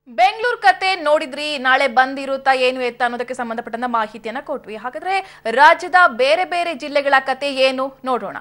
ಬೆಂಗಳೂರು ಕತೆ ನೋಡಿದ್ರಿ ನಾಳೆ ಬಂದ್ ಇರುತ್ತಾ ಏನು ಎತ್ತ ಅನ್ನೋದಕ್ಕೆ ಸಂಬಂಧಪಟ್ಟಂತ ಮಾಹಿತಿಯನ್ನ ಕೊಟ್ವಿ ಹಾಗಾದ್ರೆ ರಾಜ್ಯದ ಬೇರೆ ಬೇರೆ ಜಿಲ್ಲೆಗಳ ಕತೆ ಏನು ನೋಡೋಣ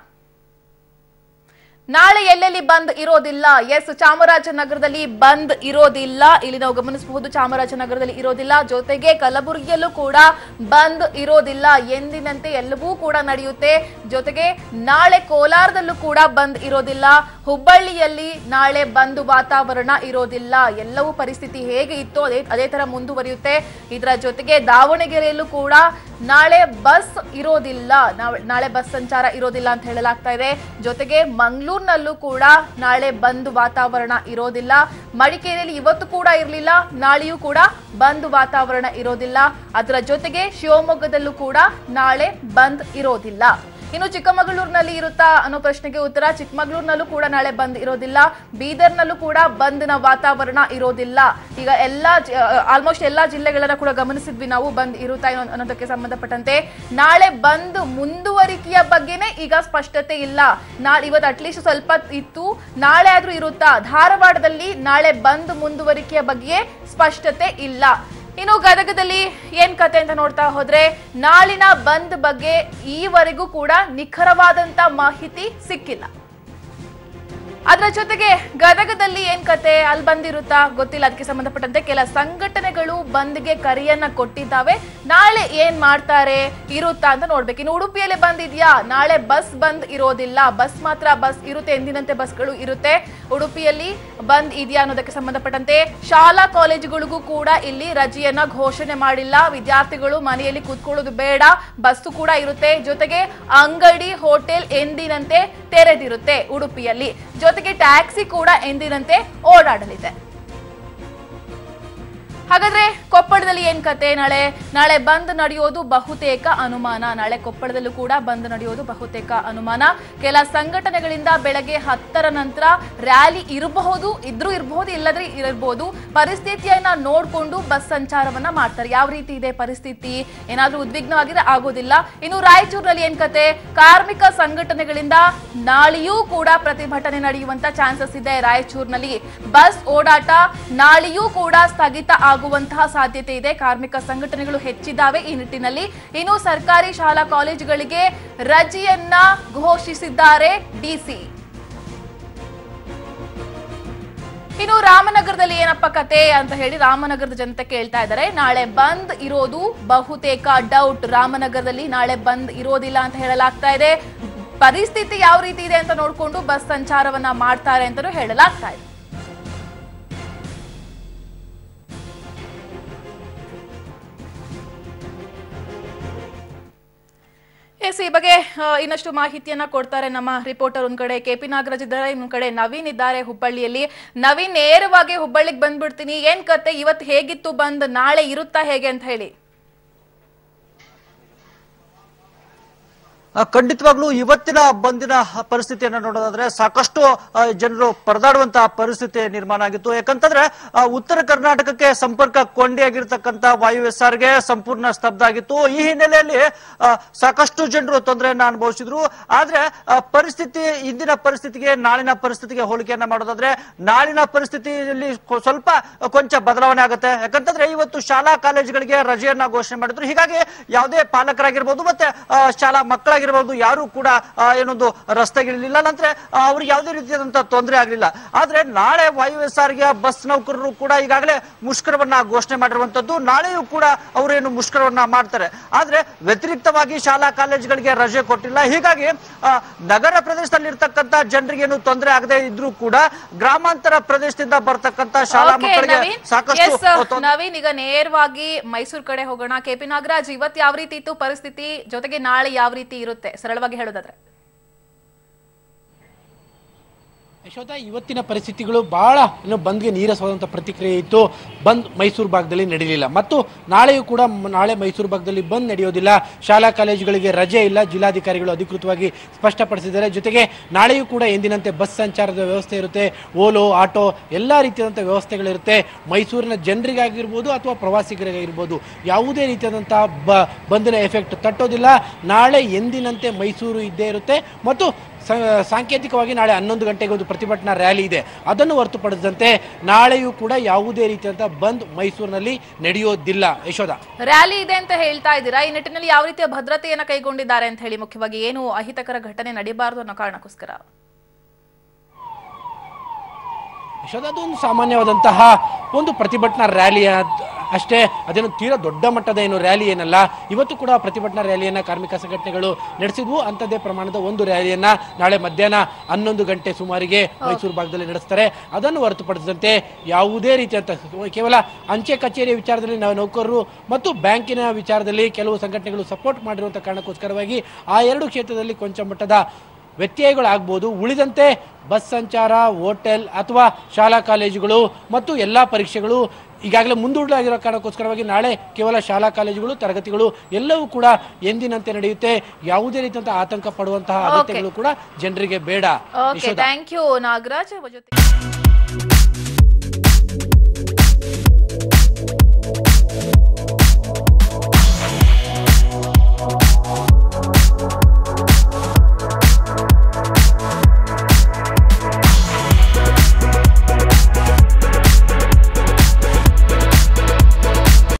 ನಾಳೆ ಎಲ್ಲೆಲ್ಲಿ ಬಂದ್ ಇರೋದಿಲ್ಲ ಎಸ್ ಚಾಮರಾಜನಗರದಲ್ಲಿ ಬಂದ್ ಇರೋದಿಲ್ಲ ಇಲ್ಲಿ ನಾವು ಗಮನಿಸಬಹುದು ಚಾಮರಾಜನಗರದಲ್ಲಿ ಇರೋದಿಲ್ಲ ಜೊತೆಗೆ ಕಲಬುರಗಿಯಲ್ಲೂ ಕೂಡ ಬಂದ್ ಇರೋದಿಲ್ಲ ಎಂದಿನಂತೆ ಎಲ್ಲವೂ ಕೂಡ ನಡೆಯುತ್ತೆ ಜೊತೆಗೆ ನಾಳೆ ಕೋಲಾರದಲ್ಲೂ ಕೂಡ ಬಂದ್ ಇರೋದಿಲ್ಲ ಹುಬ್ಬಳ್ಳಿಯಲ್ಲಿ ನಾಳೆ ಬಂದ್ ವಾತಾವರಣ ಇರೋದಿಲ್ಲ ಎಲ್ಲವೂ ಪರಿಸ್ಥಿತಿ ಹೇಗೆ ಇತ್ತು ಅದೇ ಅದೇ ತರ ಮುಂದುವರಿಯುತ್ತೆ ಇದರ ಜೊತೆಗೆ ದಾವಣಗೆರೆಯಲ್ಲೂ ಕೂಡ ನಾಳೆ ಬಸ್ ಇರೋದಿಲ್ಲ ನಾವ್- ನಾಳೆ ಬಸ್ ಸಂಚಾರ ಇರೋದಿಲ್ಲ ಅಂತ ಹೇಳಲಾಗ್ತಾ ಇದೆ ಜೊತೆಗೆ ಮಂಗಳೂರಿನಲ್ಲೂ ಕೂಡ ನಾಳೆ ಬಂದ್ ವಾತಾವರಣ ಇರೋದಿಲ್ಲ ಮಡಿಕೇರಿಯಲ್ಲಿ ಇವತ್ತು ಕೂಡ ಇರಲಿಲ್ಲ ನಾಳೆಯೂ ಕೂಡ ಬಂದ್ ವಾತಾವರಣ ಇರೋದಿಲ್ಲ ಅದರ ಜೊತೆಗೆ ಶಿವಮೊಗ್ಗದಲ್ಲೂ ಕೂಡ ನಾಳೆ ಬಂದ್ ಇರೋದಿಲ್ಲ ಇನ್ನು ಚಿಕ್ಕಮಗಳೂರಿನಲ್ಲಿ ಇರುತ್ತಾ ಅನ್ನೋ ಪ್ರಶ್ನೆಗೆ ಉತ್ತರ ಚಿಕ್ಕಮಗಳೂರಿನಲ್ಲೂ ಕೂಡ ನಾಳೆ ಬಂದ್ ಇರೋದಿಲ್ಲ ಬೀದರ್ನಲ್ಲೂ ಕೂಡ ಬಂದ್ನ ವಾತಾವರಣ ಇರೋದಿಲ್ಲ ಈಗ ಎಲ್ಲಾ ಆಲ್ಮೋಸ್ಟ್ ಎಲ್ಲಾ ಜಿಲ್ಲೆಗಳನ್ನ ಕೂಡ ಗಮನಿಸಿದ್ವಿ ನಾವು ಬಂದ್ ಇರುತ್ತಾ ಏನೋ ಅನ್ನೋದಕ್ಕೆ ಸಂಬಂಧಪಟ್ಟಂತೆ ನಾಳೆ ಬಂದ್ ಮುಂದುವರಿಕೆಯ ಬಗ್ಗೆನೇ ಈಗ ಸ್ಪಷ್ಟತೆ ಇಲ್ಲ ನಾಳೆ ಇವತ್ತು ಅಟ್ಲೀಸ್ಟ್ ಸ್ವಲ್ಪ ಇತ್ತು ನಾಳೆ ಆದ್ರೂ ಇರುತ್ತಾ ಧಾರವಾಡದಲ್ಲಿ ನಾಳೆ ಬಂದ್ ಮುಂದುವರಿಕೆಯ ಬಗ್ಗೆ ಸ್ಪಷ್ಟತೆ ಇಲ್ಲ ಇನ್ನು ಗದಗದಲ್ಲಿ ಏನ್ ಕತೆ ಅಂತ ನೋಡ್ತಾ ಹೋದ್ರೆ ನಾಳಿನ ಬಂದ್ ಬಗ್ಗೆ ಈವರೆಗೂ ಕೂಡ ನಿಖರವಾದಂತ ಮಾಹಿತಿ ಸಿಕ್ಕಿಲ್ಲ ಅದರ ಜೊತೆಗೆ ಗದಗದಲ್ಲಿ ಏನ್ ಕತೆ ಅಲ್ಲಿ ಬಂದಿರುತ್ತಾ ಗೊತ್ತಿಲ್ಲ ಅದಕ್ಕೆ ಸಂಬಂಧಪಟ್ಟಂತೆ ಕೆಲ ಸಂಘಟನೆಗಳು ಬಂದ್ಗೆ ಕರೆಯನ್ನ ಕೊಟ್ಟಿದ್ದಾವೆ ನಾಳೆ ಏನ್ ಮಾಡ್ತಾರೆ ಇರುತ್ತಾ ಅಂತ ನೋಡ್ಬೇಕು ಇನ್ನು ಉಡುಪಿಯಲ್ಲಿ ಬಂದಿದ್ಯಾ ನಾಳೆ ಬಸ್ ಬಂದ್ ಇರೋದಿಲ್ಲ ಬಸ್ ಮಾತ್ರ ಬಸ್ ಇರುತ್ತೆ ಎಂದಿನಂತೆ ಬಸ್ಗಳು ಇರುತ್ತೆ ಉಡುಪಿಯಲ್ಲಿ ಬಂದ್ ಇದೆಯಾ ಅನ್ನೋದಕ್ಕೆ ಸಂಬಂಧಪಟ್ಟಂತೆ ಶಾಲಾ ಕಾಲೇಜುಗಳಿಗೂ ಕೂಡ ಇಲ್ಲಿ ರಜೆಯನ್ನ ಘೋಷಣೆ ಮಾಡಿಲ್ಲ ವಿದ್ಯಾರ್ಥಿಗಳು ಮನೆಯಲ್ಲಿ ಕೂತ್ಕೊಳ್ಳೋದು ಬೇಡ ಬಸ್ಸು ಕೂಡ ಇರುತ್ತೆ ಜೊತೆಗೆ ಅಂಗಡಿ ಹೋಟೆಲ್ ಎಂದಿನಂತೆ ತೆರೆದಿರುತ್ತೆ ಉಡುಪಿಯಲ್ಲಿ ಜೊತೆಗೆ ಟ್ಯಾಕ್ಸಿ ಕೂಡ ಎಂದಿನಂತೆ ಓಡಾಡಲಿದೆ ಹಾಗಾದ್ರೆ ಕೊಪ್ಪಳದಲ್ಲಿ ಏನ್ ಕತೆ ನಾಳೆ ನಾಳೆ ಬಂದ್ ನಡೆಯೋದು ಬಹುತೇಕ ಅನುಮಾನ ನಾಳೆ ಕೊಪ್ಪಳದಲ್ಲೂ ಕೂಡ ಬಂದ್ ನಡೆಯೋದು ಬಹುತೇಕ ಅನುಮಾನ ಕೆಲ ಸಂಘಟನೆಗಳಿಂದ ಬೆಳಗ್ಗೆ ಹತ್ತರ ನಂತರ ರ್ಯಾಲಿ ಇರಬಹುದು ಇದ್ರೂ ಇರಬಹುದು ಇಲ್ಲದ್ರೆ ಇರಬಹುದು ಪರಿಸ್ಥಿತಿಯನ್ನ ನೋಡ್ಕೊಂಡು ಬಸ್ ಸಂಚಾರವನ್ನ ಮಾಡ್ತಾರೆ ಯಾವ ರೀತಿ ಇದೆ ಪರಿಸ್ಥಿತಿ ಏನಾದ್ರೂ ಉದ್ವಿಗ್ನವಾಗಿದ್ರೆ ಆಗೋದಿಲ್ಲ ಇನ್ನು ರಾಯಚೂರಿನಲ್ಲಿ ಏನ್ ಕತೆ ಕಾರ್ಮಿಕ ಸಂಘಟನೆಗಳಿಂದ ನಾಳೆಯೂ ಕೂಡ ಪ್ರತಿಭಟನೆ ನಡೆಯುವಂತ ಚಾನ್ಸಸ್ ಇದೆ ರಾಯಚೂರಿನಲ್ಲಿ ಬಸ್ ಓಡಾಟ ನಾಳೆಯೂ ಕೂಡ ಸ್ಥಗಿತ ಆಗುವಂತಹ ಸಾಧ್ಯತೆ ಇದೆ ಕಾರ್ಮಿಕ ಸಂಘಟನೆಗಳು ಹೆಚ್ಚಿದ್ದಾವೆ ಈ ನಿಟ್ಟಿನಲ್ಲಿ ಇನ್ನು ಸರ್ಕಾರಿ ಶಾಲಾ ಕಾಲೇಜುಗಳಿಗೆ ರಜೆಯನ್ನ ಘೋಷಿಸಿದ್ದಾರೆ ಡಿಸಿ ಇನ್ನು ರಾಮನಗರದಲ್ಲಿ ಏನಪ್ಪ ಕತೆ ಅಂತ ಹೇಳಿ ರಾಮನಗರದ ಜನತೆ ಕೇಳ್ತಾ ಇದ್ದಾರೆ ನಾಳೆ ಬಂದ್ ಇರೋದು ಬಹುತೇಕ ಡೌಟ್ ರಾಮನಗರದಲ್ಲಿ ನಾಳೆ ಬಂದ್ ಇರೋದಿಲ್ಲ ಅಂತ ಹೇಳಲಾಗ್ತಾ ಇದೆ ಪರಿಸ್ಥಿತಿ ಯಾವ ರೀತಿ ಇದೆ ಅಂತ ನೋಡ್ಕೊಂಡು ಬಸ್ ಸಂಚಾರವನ್ನ ಮಾಡ್ತಾರೆ ಅಂತಾನೂ ಹೇಳಲಾಗ್ತಾ ಇದೆ ಎಸ್ ಈ ಬಗ್ಗೆ ಆ, ಇನ್ನಷ್ಟು ಮಾಹಿತಿಯನ್ನ ಕೊಡ್ತಾರೆ ನಮ್ಮ ರಿಪೋರ್ಟರ್ ಒಂದ್ ಕಡೆ ಕೆಪಿ ನಾಗರಾಜ್ ಇದ್ದಾರೆ ಇನ್ನೊಂದ್ ಕಡೆ ನವೀನ್ ಇದ್ದಾರೆ ಹುಬ್ಬಳ್ಳಿಯಲ್ಲಿ ನವೀನ್ ನೇರವಾಗಿ ಹುಬ್ಬಳ್ಳಿಗೆ ಬಂದ್ಬಿಡ್ತೀನಿ ಏನ್ ಕತೆ ಇವತ್ತು ಹೇಗಿತ್ತು ಬಂದ್ ನಾಳೆ ಇರುತ್ತಾ ಹೇಗೆ ಅಂತ ಹೇಳಿ ಆ, ಖಂಡಿತವಾಗ್ಲೂ ಇವತ್ತಿನ ಬಂದಿನ ಪರಿಸ್ಥಿತಿಯನ್ನ ನೋಡೋದಾದ್ರೆ ಸಾಕಷ್ಟು ಆ, ಜನರು ಪರದಾಡುವಂತಹ ಪರಿಸ್ಥಿತಿ ನಿರ್ಮಾಣ ಆಗಿತ್ತು ಯಾಕಂತಂದ್ರೆ ಆ, ಉತ್ತರ ಕರ್ನಾಟಕಕ್ಕೆ ಸಂಪರ್ಕ ಕೊಂಡಿಯಾಗಿರ್ತಕ್ಕಂತ ವಾಯು ಎಸ್ ಗೆ ಸಂಪೂರ್ಣ ಸ್ತಬ್ಧ ಆಗಿತ್ತು ಈ ಹಿನ್ನೆಲೆಯಲ್ಲಿ ಆ, ಸಾಕಷ್ಟು ಜನರು ತೊಂದರೆಯನ್ನ ಅನುಭವಿಸಿದ್ರು ಆದ್ರೆ ಆ, ಪರಿಸ್ಥಿತಿ ಇಂದಿನ ಪರಿಸ್ಥಿತಿಗೆ ನಾಳಿನ ಪರಿಸ್ಥಿತಿಗೆ ಹೋಲಿಕೆಯನ್ನ ಮಾಡೋದಾದ್ರೆ ನಾಳಿನ ಪರಿಸ್ಥಿತಿಯಲ್ಲಿ ಕೊ- ಸ್ವಲ್ಪ ಕೊಂಚ ಬದಲಾವಣೆ ಆಗುತ್ತೆ ಯಾಕಂತಂದ್ರೆ ಇವತ್ತು ಶಾಲಾ ಕಾಲೇಜುಗಳಿಗೆ ರಜೆಯನ್ನ ಘೋಷಣೆ ಮಾಡಿದ್ರು ಹೀಗಾಗಿ ಯಾವುದೇ ಪಾಲಕರಾಗಿರ್ಬೋದು ಮತ್ತೆ ಆ, ಶಾಲಾ ಮಕ್ಕಳಾಗಿರ್ಬೋದು ಯಾರು ಕೂಡ ಆ, ಏನೊಂದು ರಸ್ತೆಗಿಳಿಲಿಲ್ಲ ನಂತರ ಅವ್ರಿಗೆ ಯಾವುದೇ ರೀತಿಯಾದಂತಹ ತೊಂದರೆ ಆಗಲಿಲ್ಲ ಆದ್ರೆ ನಾಳೆ ವಾಯು ಎಸ್ ಗೆ ಬಸ್ ನೌಕರರು ಕೂಡ ಈಗಾಗಲೇ ಮುಷ್ಕರವನ್ನ ಘೋಷಣೆ ಮಾಡಿರುವಂತದ್ದು ನಾಳೆಯೂ ಕೂಡ ಅವರೇನು ಮುಷ್ಕರವನ್ನ ಮಾಡ್ತಾರೆ ಆದ್ರೆ ವ್ಯತಿರಿಕ್ತವಾಗಿ ಶಾಲಾ ಕಾಲೇಜುಗಳಿಗೆ ರಜೆ ಕೊಟ್ಟಿಲ್ಲ ಹೀಗಾಗಿ ಆ, ನಗರ ಪ್ರದೇಶದಲ್ಲಿ ಇರ್ತಕ್ಕಂತ ಜನರಿಗೇನು ತೊಂದರೆ ಆಗದೆ ಇದ್ರೂ ಕೂಡ ಗ್ರಾಮಾಂತರ ಪ್ರದೇಶದಿಂದ ಬರ್ತಕ್ಕಂತ ಶಾಲಾ Okay, ಮಕ್ಕಳಿಗೆ ನವೀನ್. ಸಾಕಷ್ಟು Yes, ತೊಂದ್ರೆ ನವೀನ್ ಈಗ ನೇರವಾಗಿ ಮೈಸೂರು ಕಡೆ ಹೋಗೋಣ ಕೆಪಿ ನಾಗರಾಜ್ ಇವತ್ತು ಯಾವ ರೀತಿ ಇತ್ತು ಪರಿಸ್ಥಿತಿ ಜೊತೆಗೆ ನಾಳೆ ಯಾವ ರೀತಿ ಇರುತ್ತೆ ಸರಳವಾಗಿ ಹೇಳೋದಾದ್ರೆ ಯಶೋಧ ಇವತ್ತಿನ ಪರಿಸ್ಥಿತಿಗಳು ಬಹಳ ಇನ್ನು ಬಂದ್ಗೆ ನೀರಸವಾದಂಥ ಪ್ರತಿಕ್ರಿಯೆ ಇತ್ತು ಬಂದ್ ಮೈಸೂರು ಭಾಗದಲ್ಲಿ ನಡೆಯಲಿಲ್ಲ ಮತ್ತು ನಾಳೆಯೂ ಕೂಡ ಮ- ನಾಳೆ ಮೈಸೂರು ಭಾಗದಲ್ಲಿ ಬಂದ್ ನಡೆಯೋದಿಲ್ಲ ಶಾಲಾ ಕಾಲೇಜುಗಳಿಗೆ ರಜೆ ಇಲ್ಲ ಜಿಲ್ಲಾಧಿಕಾರಿಗಳು ಅಧಿಕೃತವಾಗಿ ಸ್ಪಷ್ಟಪಡಿಸಿದ್ದಾರೆ ಜೊತೆಗೆ ನಾಳೆಯೂ ಕೂಡ ಎಂದಿನಂತೆ ಬಸ್ ಸಂಚಾರದ ವ್ಯವಸ್ಥೆ ಇರುತ್ತೆ ಓಲೋ ಆಟೋ ಎಲ್ಲ ರೀತಿಯಾದಂಥ ವ್ಯವಸ್ಥೆಗಳಿರುತ್ತೆ ಮೈಸೂರಿನ ಜನರಿಗಾಗಿರ್ಬೋದು ಅಥವಾ ಪ್ರವಾಸಿಗರಿಗಾಗಿರ್ಬೋದು ಯಾವುದೇ ರೀತಿಯಾದಂಥ ಬ ಬಂದಿನ ಎಫೆಕ್ಟ್ ತಟ್ಟೋದಿಲ್ಲ ನಾಳೆ ಎಂದಿನಂತೆ ಮೈಸೂರು ಇದ್ದೇ ಇರುತ್ತೆ ಮತ್ತು ಸಾ- ಸಾಂಕೇತಿಕವಾಗಿ ನಾಳೆ ಹನ್ನೊಂದು ಗಂಟೆಗೆ ಒಂದು ಪ್ರತಿಭಟನಾ ರ್ಯಾಲಿ ಇದೆ ಅದನ್ನು ಹೊರತುಪಡಿಸಿದಂತೆ ನಾಳೆಯೂ ಕೂಡ ಯಾವುದೇ ರೀತಿಯಾದಂತಹ ಬಂದ್ ಮೈಸೂರಿನಲ್ಲಿ ನಡೆಯೋದಿಲ್ಲ ಯಶೋಧ ರ್ಯಾಲಿ ಇದೆ ಅಂತ ಹೇಳ್ತಾ ಇದ್ದೀರಾ ಈ ನಿಟ್ಟಿನಲ್ಲಿ ಯಾವ ರೀತಿಯ ಭದ್ರತೆಯನ್ನ ಕೈಗೊಂಡಿದ್ದಾರೆ ಅಂತ ಹೇಳಿ ಮುಖ್ಯವಾಗಿ ಏನು ಅಹಿತಕರ ಘಟನೆ ನಡೀಬಾರದು ಅನ್ನೋ ಕಾರಣಕ್ಕೋಸ್ಕರ ಯಶೋಧ ಅದೊಂದು ಸಾಮಾನ್ಯವಾದಂತಹ ಒಂದು ಪ್ರತಿಭಟನಾ ರ್ಯಾಲಿ ಅದ್- ಅಷ್ಟೇ ಅದೇನು ತೀರಾ ದೊಡ್ಡ ಮಟ್ಟದ ಏನು ರ್ಯಾಲಿ ಏನಲ್ಲ ಇವತ್ತು ಕೂಡ ಪ್ರತಿಭಟನಾ ರ್ಯಾಲಿಯನ್ನ ಕಾರ್ಮಿಕ ಸಂಘಟನೆಗಳು ನಡೆಸಿದ್ವು ಅಂಥದ್ದೇ ಪ್ರಮಾಣದ ಒಂದು ರ್ಯಾಲಿಯನ್ನ ನಾಳೆ ಮಧ್ಯಾಹ್ನ ಹನ್ನೊಂದು ಗಂಟೆ ಸುಮಾರಿಗೆ ಮೈಸೂರು ಭಾಗದಲ್ಲಿ ನಡೆಸ್ತಾರೆ ಅದನ್ನು ಹೊರತುಪಡಿಸಿದಂತೆ ಯಾವುದೇ ರೀತಿಯಂತ ಕೇವಲ ಅಂಚೆ ಕಚೇರಿಯ ವಿಚಾರದಲ್ಲಿ ನಾವು ನೌಕರರು ಮತ್ತು ಬ್ಯಾಂಕಿನ ವಿಚಾರದಲ್ಲಿ ಕೆಲವು ಸಂಘಟನೆಗಳು ಸಪೋರ್ಟ್ ಮಾಡಿರುವಂಥ ಕಾರಣಕ್ಕೋಸ್ಕರವಾಗಿ ಆ ಎರಡು ಕ್ಷೇತ್ರದಲ್ಲಿ ಕೊಂಚ ಮಟ್ಟದ ವ್ಯತ್ಯಯಗಳಾಗ್ಬೋದು ಉಳಿದಂತೆ ಬಸ್ ಸಂಚಾರ ಹೋಟೆಲ್ ಅಥವಾ ಶಾಲಾ ಕಾಲೇಜುಗಳು ಮತ್ತು ಎಲ್ಲ ಪರೀಕ್ಷೆಗಳು ಈಗಾಗಲೇ ಮುಂದೂಡಲಾಗಿರೋ ಕಾರಣಕ್ಕೋಸ್ಕರವಾಗಿ ನಾಳೆ ಕೇವಲ ಶಾಲಾ ಕಾಲೇಜುಗಳು ತರಗತಿಗಳು ಎಲ್ಲವೂ ಕೂಡ ಎಂದಿನಂತೆ ನಡೆಯುತ್ತೆ ಯಾವುದೇ ರೀತಿಯಂತಹ ಆತಂಕ ಪಡುವಂತಹ ಅಗತ್ಯಗಳು ಕೂಡ ಜನರಿಗೆ ಬೇಡ ಓಕೆ ಥ್ಯಾಂಕ್ ಯು ನಾಗರಾಜ್ ಜೊತೆ